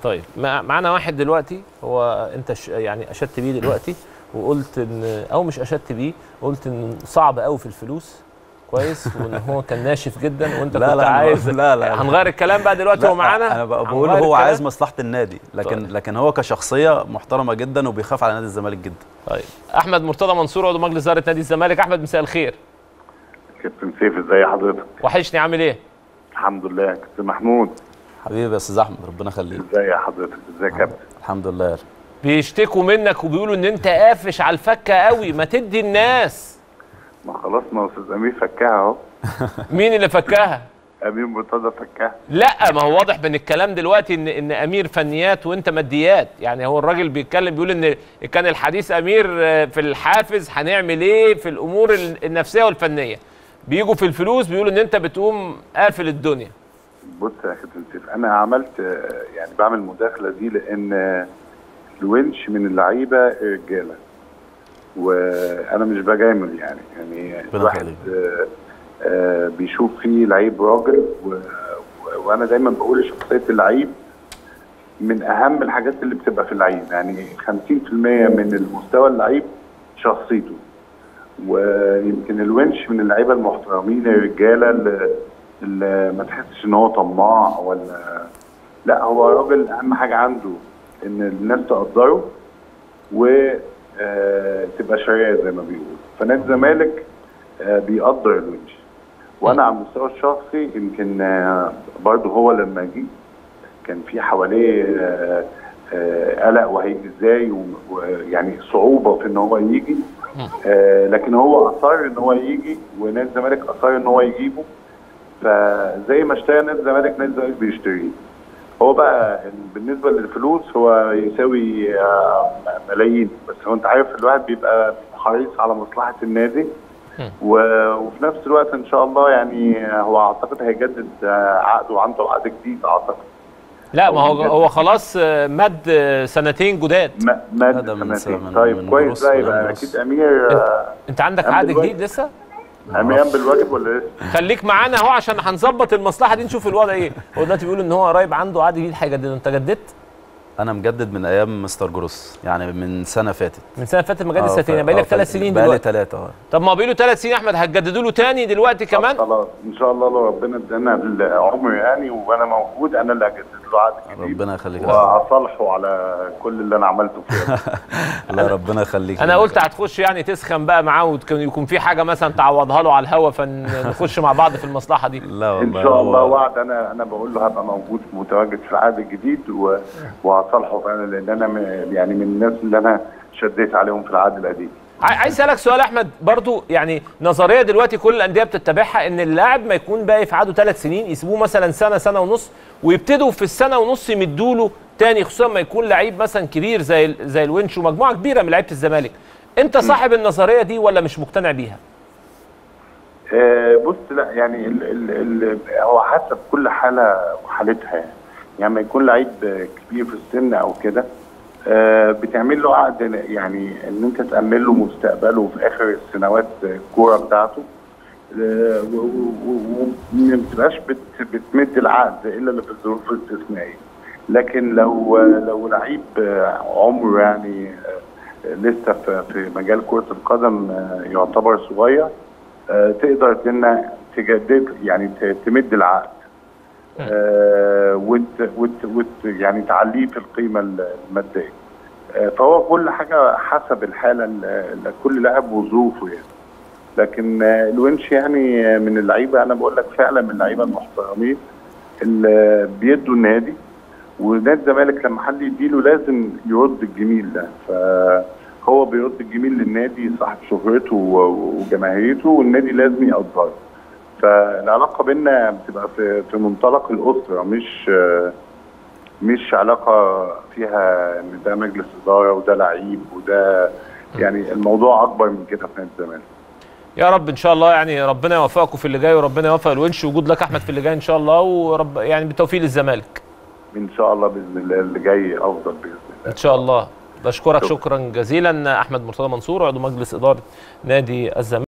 طيب مع- معانا واحد دلوقتي هو انت ش... يعني اشدت بيه دلوقتي وقلت ان او مش اشدت بيه قلت ان صعب قوي في الفلوس كويس وان هو كان ناشف جدا وانت لا كنت لا عايز لا لا هنغير الكلام بقى دلوقتي لا، هو معانا انا بقى بقول هنغير هو الكلام؟ عايز مصلحه النادي لكن طيب. لكن هو كشخصيه محترمه جدا وبيخاف على نادي الزمالك جدا طيب احمد مرتضى منصور عضو مجلس اداره نادي الزمالك احمد مساء الخير كابتن سيف ازي حضرتك؟ وحشني عامل ايه الحمد لله كابتن محمود حبيبي يا استاذ احمد ربنا يخليك ازي حضرتك؟ ازي يا كابتن؟ الحمد لله يا رب. بيشتكوا منك وبيقولوا ان انت قافش على الفكه قوي ما تدي الناس ما خلاص ما هو استاذ امير فكاها اهو مين اللي فكاها امير مرتضى فكاها لا ما هو واضح من الكلام دلوقتي ان ان امير فنيات وانت ماديات يعني هو الراجل بيتكلم بيقول ان كان الحديث امير آه، في الحافز هنعمل ايه في الامور ال- النفسيه والفنيه بيجوا في الفلوس بيقولوا ان انت بتقوم قافل الدنيا بص يا كابتن سيف انا عملت آه، يعني بعمل المداخله دي لان آه، الونش من اللعيبه رجاله وانا مش بجامل يعني يعني ربنا الواحد يخليك. آه، آه، بيشوف فيه لعيب راجل و... و... وانا دايما بقول شخصيه اللعيب من اهم الحاجات اللي بتبقى في اللعيب يعني 50% من المستوى اللعيب شخصيته ويمكن الونش من اللعيبه المحترمين الرجاله اللي, اللي ما تحسش ان هو طماع ولا لا هو راجل اهم حاجه عنده ان الناس تقدره وتبقى شريه زي ما بيقولوا فنادي الزمالك آه، بيقدر الونش وانا على المستوى الشخصي يمكن آه، برضه هو لما جه كان في حواليه آه، آه، قلق وهيجي ازاي و- ويعني صعوبه في ان هو يجي آه، لكن هو اصر ان هو يجي ونادي الزمالك اصر ان هو يجيبه فزي ما اشترى نادي الزمالك نادي الزمالك بيشتريه هو بقى بالنسبه للفلوس هو يساوي آه، ملايين بس هو انت عارف الواحد بيبقى حريص على مصلحه النادي و- وفي نفس الوقت ان شاء الله يعني هو اعتقد هيجدد آه، عقده وعنده عقد جديد اعتقد لا ما هو هو خلاص آه، مد آه، سنتين جداد ما- ماد هذا من سنتين من- طيب من كويس بروس- لا من يبقى بروس. اكيد امير آه، انت عندك قبل عقد الوقت. جديد لسه امير قام بالواجب ولا لسه؟ خليك معانا اهو عشان هنظبط المصلحه دي نشوف الوضع ايه هو دلوقتي بيقول ان هو قريب عنده عقد جديد هيجدده انت جددت انا مجدد من ايام مستر جروس يعني من سنه فاتت من سنه فاتت مجدد آه، سنتين ف- يبقى لك آه، ثلاث ف- سنين بقالي دلوقتي ثلاثه اه طب ما بيقولوا ثلاث سنين يا احمد هتجددوا له تاني دلوقتي كمان خلاص ان شاء الله لو ربنا ادانا العمر يعني وانا موجود انا اللي هجدد له عقد جديد ربنا يخليك واصالحه على كل اللي انا عملته فيه الله ربنا يخليك انا قلت هتخش يعني تسخن بقى معاه ويكون في حاجه مثلا تعوضها له على الهوا فنخش مع بعض في المصلحه دي لا ان والله شاء الله هو- وعد انا انا بقول له هبقى موجود متواجد في العقد الجديد و- وهصالحه فعلا لان انا م- يعني من الناس اللي انا شديت عليهم في العقد القديم عاي- عايز اسالك سؤال يا احمد برضو يعني نظريه دلوقتي كل الانديه بتتبعها ان اللاعب ما يكون باقي في عقده ثلاث سنين يسيبوه مثلا سنه سنه ونص ويبتدوا في السنه ونص يمدوا له تاني خصوصا ما يكون لعيب مثلا كبير زي ال- زي الونش ومجموعه كبيره من لعيبه الزمالك انت صاحب النظريه دي ولا مش مقتنع بيها آه، بص لا يعني ال ال ال هو حسب كل حاله وحالتها يعني يعني لما يكون لعيب كبير في السن او كده آه، بتعمل له عقد يعني ان انت تامن له مستقبله في اخر السنوات الكوره بتاعته آه، و- و- و- وما بتبقاش بت- بتمد العقد الا اللي في الظروف الاستثنائيه لكن لو لو لعيب آه، عمره يعني آه، لسه في في مجال كره القدم آه، يعتبر صغير آه، تقدر ان تجدد يعني ت- تمد العقد آه، وت وت وت يعني تعليه في القيمه الماديه آه، فهو كل حاجه حسب الحاله ال- ال- كل لاعب وظروفه يعني لكن آه، الونش يعني آه، من اللعيبه انا بقول لك فعلا من اللعيبه المحترمين اللي بيدوا النادي ونادي الزمالك لما حد يديله لازم يرد الجميل ده فهو بيرد الجميل للنادي صاحب شهرته و- وجماهيريته والنادي لازم يقدره فالعلاقه بينا بتبقى في في منطلق الاسره مش مش علاقه فيها ان ده مجلس اداره وده لعيب وده يعني الموضوع اكبر من كده في نادي الزمالك يا رب ان شاء الله يعني ربنا يوفقكم في اللي جاي وربنا يوفق الونش وجود لك احمد في اللي جاي ان شاء الله ورب يعني بالتوفيق للزمالك ان شاء الله باذن الله اللي جاي افضل باذن الله ان شاء الله بشكرك شكرا. شكرا جزيلا احمد مرتضى منصور عضو مجلس اداره نادي الزمالك